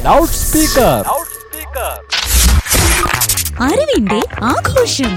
loud loudspeaker അറിവിന്റെ ആഘോഷം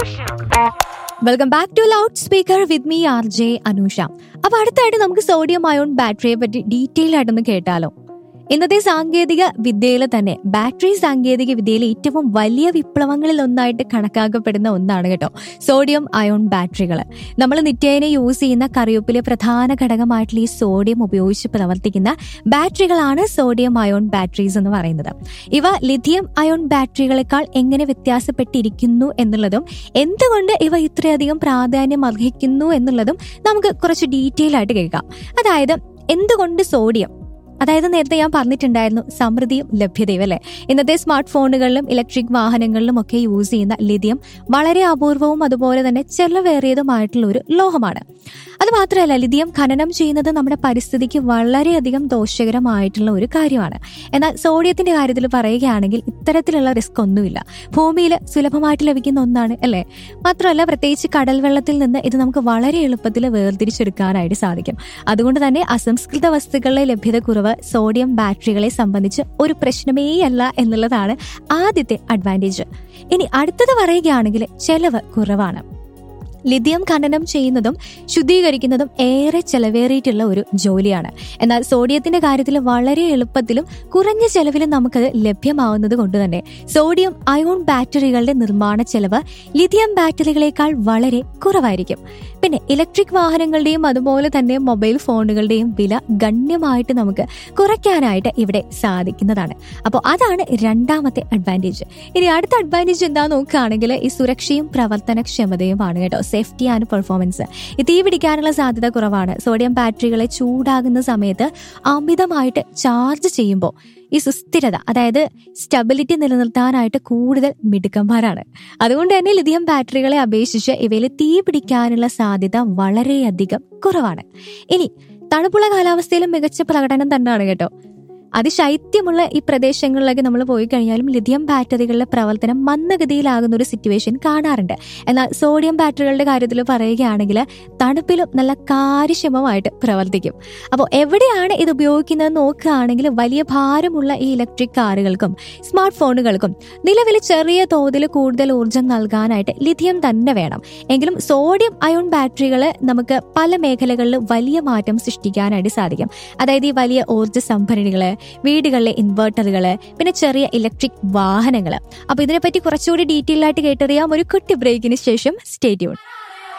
welcome back to loudspeaker with me R J Anusha അപ്പൊ അടുത്തായിട്ട് നമുക്ക് സോഡിയം അയോൺ ബാറ്ററിയെ പറ്റി ഡീറ്റെയിൽ ആയിട്ടൊന്ന് കേട്ടാലോ ഇന്നത്തെ സാങ്കേതിക വിദ്യയിൽ തന്നെ ബാറ്ററി സാങ്കേതിക വിദ്യയിലെ ഏറ്റവും വലിയ വിപ്ലവങ്ങളിൽ ഒന്നായിട്ട് കണക്കാക്കപ്പെടുന്ന ഒന്നാണ് കേട്ടോ സോഡിയം അയോൺ ബാറ്ററികൾ നമ്മൾ നിത്യേന യൂസ് ചെയ്യുന്ന കറിവേപ്പിലെ പ്രധാന ഘടകമായിട്ടുള്ള ഈ സോഡിയം ഉപയോഗിച്ച് പ്രവർത്തിക്കുന്ന ബാറ്ററികളാണ് സോഡിയം അയോൺ ബാറ്ററീസ് എന്ന് പറയുന്നത് ഇവ ലിഥിയം അയോൺ ബാറ്ററികളെക്കാൾ എങ്ങനെ വ്യത്യാസപ്പെട്ടിരിക്കുന്നു എന്നുള്ളതും എന്തുകൊണ്ട് ഇവ ഇത്രയധികം പ്രാധാന്യം അർഹിക്കുന്നു എന്നുള്ളതും നമുക്ക് കുറച്ച് ഡീറ്റെയിൽ ആയിട്ട് കേൾക്കാം അതായത് എന്തുകൊണ്ട് സോഡിയം അതായത് നേരത്തെ ഞാൻ പറഞ്ഞിട്ടുണ്ടായിരുന്നു സമൃദ്ധിയും ലഭ്യതയും അല്ലെ ഇന്നത്തെ സ്മാർട്ട് ഫോണുകളിലും ഇലക്ട്രിക് വാഹനങ്ങളിലും ഒക്കെ യൂസ് ചെയ്യുന്ന ലിഥിയം വളരെ അപൂർവവും അതുപോലെ തന്നെ ചെലവേറിയതുമായിട്ടുള്ള ഒരു ലോഹമാണ് അത് മാത്രമല്ല ലിഥിയം ഖനനം ചെയ്യുന്നത് നമ്മുടെ പരിസ്ഥിതിക്ക് വളരെയധികം ദോഷകരമായിട്ടുള്ള ഒരു കാര്യമാണ് എന്നാൽ സോഡിയത്തിന്റെ കാര്യത്തിൽ പറയുകയാണെങ്കിൽ ഇത്തരത്തിലുള്ള റിസ്ക് ഒന്നുമില്ല ഭൂമിയിൽ സുലഭമായിട്ട് ലഭിക്കുന്ന ഒന്നാണ് അല്ലേ മാത്രമല്ല പ്രത്യേകിച്ച് കടൽ വെള്ളത്തിൽ നിന്ന് ഇത് നമുക്ക് വളരെ എളുപ്പത്തിൽ വേർതിരിച്ചെടുക്കാനായിട്ട് സാധിക്കും അതുകൊണ്ട് തന്നെ അസംസ്കൃത വസ്തുക്കളുടെ ലഭ്യത കുറവ് സോഡിയം ബാറ്ററികളെ സംബന്ധിച്ച് ഒരു പ്രശ്നമേ അല്ല എന്നുള്ളതാണ് ആദ്യത്തെ അഡ്വാൻറ്റേജ് ഇനി അടുത്തത് പറയുകയാണെങ്കിൽ ചെലവ് കുറവാണ് ലിഥിയം ഖനനം ചെയ്യുന്നതും ശുദ്ധീകരിക്കുന്നതും ഏറെ ചെലവേറിയിട്ടുള്ള ഒരു ജോലിയാണ് എന്നാൽ സോഡിയത്തിന്റെ കാര്യത്തിൽ വളരെ എളുപ്പത്തിലും കുറഞ്ഞ ചെലവിലും നമുക്കത് ലഭ്യമാവുന്നത് കൊണ്ട് തന്നെ സോഡിയം അയോൺ ബാറ്ററികളുടെ നിർമ്മാണ ചെലവ് ലിഥിയം ബാറ്ററികളെക്കാൾ വളരെ കുറവായിരിക്കും പിന്നെ ഇലക്ട്രിക് വാഹനങ്ങളുടെയും അതുപോലെ തന്നെ മൊബൈൽ ഫോണുകളുടെയും വില ഗണ്യമായിട്ട് നമുക്ക് കുറയ്ക്കാനായിട്ട് ഇവിടെ സാധിക്കുന്നതാണ് അപ്പോൾ അതാണ് രണ്ടാമത്തെ അഡ്വാൻറ്റേജ് ഇനി അടുത്ത അഡ്വാൻറ്റേജ് എന്താ നോക്കുകയാണെങ്കിൽ ഈ സുരക്ഷയും പ്രവർത്തനക്ഷമതയുമാണ് കേട്ടോ സേഫ്റ്റി ആൻഡ് പെർഫോമൻസ് ഈ തീ പിടിക്കാനുള്ള സാധ്യത കുറവാണ് സോഡിയം ബാറ്ററികളെ ചൂടാകുന്ന സമയത്ത് അമിതമായിട്ട് ചാർജ് ചെയ്യുമ്പോൾ ഈ സുസ്ഥിരത അതായത് സ്റ്റെബിലിറ്റി നിലനിർത്താനായിട്ട് കൂടുതൽ മിടുക്കന്മാരാണ് അതുകൊണ്ട് തന്നെ ലിഥിയം ബാറ്ററികളെ അപേക്ഷിച്ച് ഇവയിൽ തീ പിടിക്കാനുള്ള സാധ്യത വളരെയധികം കുറവാണ് ഇനി തണുപ്പുള്ള കാലാവസ്ഥയിലും മികച്ച പ്രകടനം തന്നെയാണ് കേട്ടോ അതിശൈത്യമുള്ള ഈ പ്രദേശങ്ങളിലൊക്കെ നമ്മൾ പോയി കഴിഞ്ഞാലും ലിഥിയം ബാറ്ററികളുടെ പ്രവർത്തനം മന്ദഗതിയിലാകുന്ന ഒരു സിറ്റുവേഷൻ കാണാറുണ്ട് എന്നാൽ സോഡിയം ബാറ്ററികളുടെ കാര്യത്തിൽ പറയുകയാണെങ്കിൽ തണുപ്പിലും നല്ല കാര്യക്ഷമമായിട്ട് പ്രവർത്തിക്കും അപ്പോൾ എവിടെയാണ് ഇത് ഉപയോഗിക്കുന്നത് നോക്കുകയാണെങ്കിൽ വലിയ ഭാരമുള്ള ഈ ഇലക്ട്രിക് കാറുകൾക്കും സ്മാർട്ട് ഫോണുകൾക്കും നിലവിൽ ചെറിയ തോതിൽ കൂടുതൽ ഊർജ്ജം നൽകാനായിട്ട് ലിഥിയം തന്നെ വേണം എങ്കിലും സോഡിയം അയോൺ ബാറ്ററികൾ നമുക്ക് പല മേഖലകളിൽ വലിയ മാറ്റം സൃഷ്ടിക്കാനായിട്ട് സാധിക്കും അതായത് ഈ വലിയ ഊർജ്ജ സംഭരണികള് വീടുകളിലെ ഇൻവെർട്ടറുകൾ പിന്നെ ചെറിയ ഇലക്ട്രിക് വാഹനങ്ങൾ അപ്പൊ ഇതിനെപ്പറ്റി കുറച്ചുകൂടി ഡീറ്റെയിൽ ആയിട്ട് കേട്ടറിയാം ഒരു കുട്ടി ബ്രേക്കിന് ശേഷം സ്റ്റേറ്റ്യൂൺ